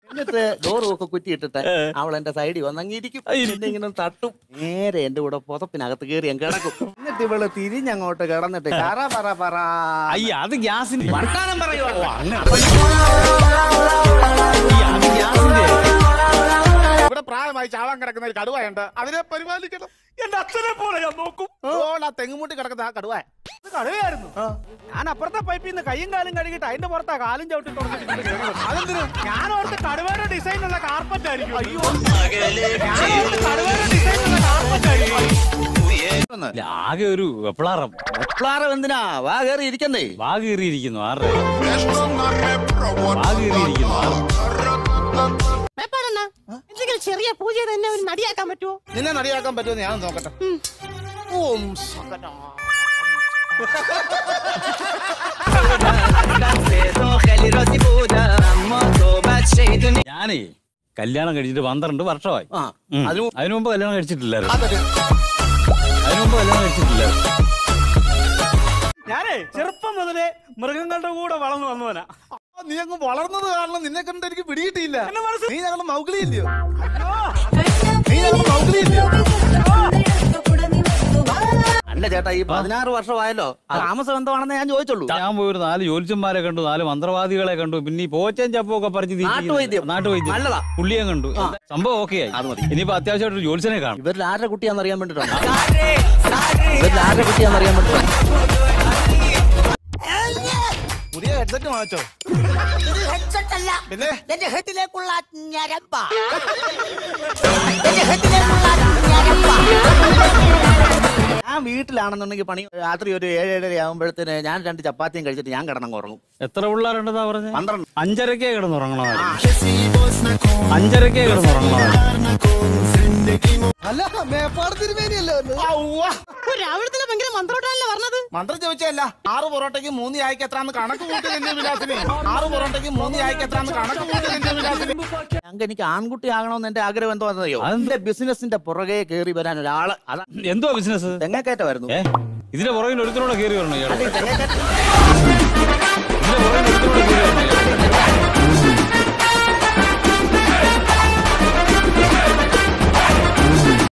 എന്നിട്ട് ഡോറും ഒക്കെ കുറ്റിയിട്ടിട്ട് അവൾ എന്റെ സൈഡിൽ വന്നങ്ങി ഇരിക്കും എന്നെ ഇങ്ങനെ തട്ടും നേരെ എന്റെ കൂടെ പുതപ്പിനകത്ത് കയറി ഞാൻ കിടക്കും എന്നിട്ട് ഇവള് തിരിഞ്ഞങ്ങോട്ട് കിടന്നിട്ട് കറ പറ പറ അയ്യ അത് ഗ്യാസിന്റെ വർത്താനം പറയുവാ അയ്യ, അത് ഗ്യാസിന്റെ ഇവിടെ പ്രായമായി ചാവാൻ കിടക്കുന്ന ഒരു കടുവയുണ്ട് അതിനെ പരിപാലിക്കണം എന്റെ അച്ഛനെ പോലെ ഞാൻ നോക്കും ഓ തെങ്ങുമുട്ടി കിടക്കുന്ന ആ കടുവ ഇത് കടുവയായിരുന്നു ഞാൻ അപ്പുറത്തെ പൈപ്പിൽ നിന്ന് കയ്യും കാലും കഴുകിട്ട് അതിന്റെ പുറത്താ കാലും ചവിട്ടി തുറന്നിട്ട് ഞാൻ ഓർത്ത് കടുവയുടെ ഡിസൈൻ ഉള്ള കാർപ്പറ്റ് ആയിരിക്കും അയ്യോ ഞാൻ ഓർത്ത് കടുവയുടെ ഡിസൈൻ ഉള്ള കാർപ്പറ്റ് ആയിരിക്കും ഇല്ല, ആകെ ഒരു വെപ്ലാറം വെപ്ലാരം എന്തിനാ വാ കയറി ഇരിക്കുന്നേ വാ കീറിയിരിക്കുന്നു ആരുടെ വാ കീറിയിരിക്കുന്നു ആരുടെ മേപ്പാരണ്ണ എന്തെങ്കിലും ചെറിയ പൂജ തന്നെ ഒരു നടിയാക്കാൻ പറ്റുമോ നിന്നെ നടിയാക്കാൻ പറ്റുമെന്ന് ഞാൻ നോക്കട്ടെ ഓം സകടാ. ഞാനേ കല്യാണം കഴിച്ചിട്ട് പന്ത്രണ്ട് വർഷമായി ആ ഉം. അതിനു അതിനു മുമ്പ് കല്യാണം കഴിച്ചിട്ടില്ലായിരുന്നു അതൊരു അതിനു മുമ്പ് കല്യാണം കഴിച്ചിട്ടില്ലായിരുന്നു ഞാനേ ചെറുപ്പം മുതലേ മൃഗങ്ങളുടെ കൂടെ വളർന്നു വന്നവനാ ആ, നീ അങ്ങ് വളർന്നത് കാരണം നിന്നെ കണ്ടിട്ട് എനിക്ക് പിടികിട്ടിയില്ല എന്നെ മനസ്സിൽ- നീ ഞങ്ങളുടെ മൗഗ്ലിയില്ലയോ നീ ഞങ്ങളുടെ മൗഗ്ലിയില്ലയോ അല്ല ചേട്ടാ ഈ പതിനാറ് വർഷമായല്ലോ ആ താമസം എന്താണെന്ന് ഞാൻ ചോദിച്ചുള്ളൂ ഞാൻ പോയി ഒരു നാല് ജ്യോത്സ്യന്മാരെ കണ്ടു നാല് മന്ത്രവാദികളെ കണ്ടു പിന്നെ ഈ പോച്ചൻ ചപ്പൊക്കെ പറിച്ച് തീറ്റി നാട്ടുവൈദ്യം. നാട്ടുവൈദ്യം നല്ലതാ. പുള്ളിയെ കണ്ടു സംഭവം ഓക്കെ ആയി അത് മതി. ഇനിയിപ്പോ അത്യാവശ്യമായിട്ട് ഒരു ജ്യോത്സ്യനെ കാണും ഇവരിൽ ആരുടെ കുട്ടിയാന്ന് അറിയാൻ വേണ്ടിട്ടാണ് ഇവരിൽ ആരുടെ കുട്ടിയാന്ന് അറിയാൻ വേണ്ടിട്ടാണ് പുതിയ ഹെഡ്സെറ്റ് വാങ്ങിച്ചോ ഹെഡ്സെറ്റല്ല പിന്നെ എന്റെ ഹെഡിലേക്കുള്ള ഞരമ്പ എന്റെ ഹെഡിലേക്കുള്ള ഞരമ്പ ഞാൻ വീട്ടിലാണെന്നുണ്ടെങ്കിൽ പണി രാത്രി ഒരു ഏഴ് ഏഴര ആകുമ്പോഴത്തേന് ഞാൻ രണ്ട് ചപ്പാത്തിയും കഴിച്ചിട്ട് ഞാൻ കിടന്നങ്ങ് ഉറങ്ങും എത്ര പിള്ളേരുണ്ടെന്നാ പറഞ്ഞ പന്ത്രണ്ട് അഞ്ചരക്കേ കിടന്നുറങ്ങണമായിരുന്നു അഞ്ചരക്കേ കിടന്നുറങ്ങണമായിരുന്നു അല്ല മേപ്പാട് തിരുമേനിയല്ലോ രാവിലത്തിലെ ഭയങ്കര മന്ത്രോട്ടാണല്ലോ പറഞ്ഞത് മന്ത്രം ചോദിച്ചല്ല ആറ് പൊറോട്ടയ്ക്ക് മൂന്ന് ചായക്ക് എത്രാന്ന് കണക്ക് കൂട്ടി നിന്റെ വിലാസിന് ആറ് പൊറോട്ടയ്ക്ക് മൂന്ന് ചായക്ക് എത്രാന്ന് കണക്ക് കൂട്ടി നിന്റെ വിലാസിന് ഞങ്ങൾക്ക് എനിക്ക് ആൺകുട്ടി ആകണമെന്ന് എന്റെ ആഗ്രഹം എന്തോ അറിയോ അതെന്ത്? എന്റെ ബിസിനസിന്റെ പുറകെ കയറി വരാൻ ഒരാള് അതാ എന്തോ ബിസിനസ് തെങ്ങക്കയറ്റമായിരുന്നു ഏ ഇതിന്റെ പുറകിൽ ഒരുത്തരോടെ കയറി വരണം ഇയാള് തെങ്ങക്കയറ്റം ഇതിന്റെ പുറകിൽ ഒരുത്തരോടെ കയറി വരണം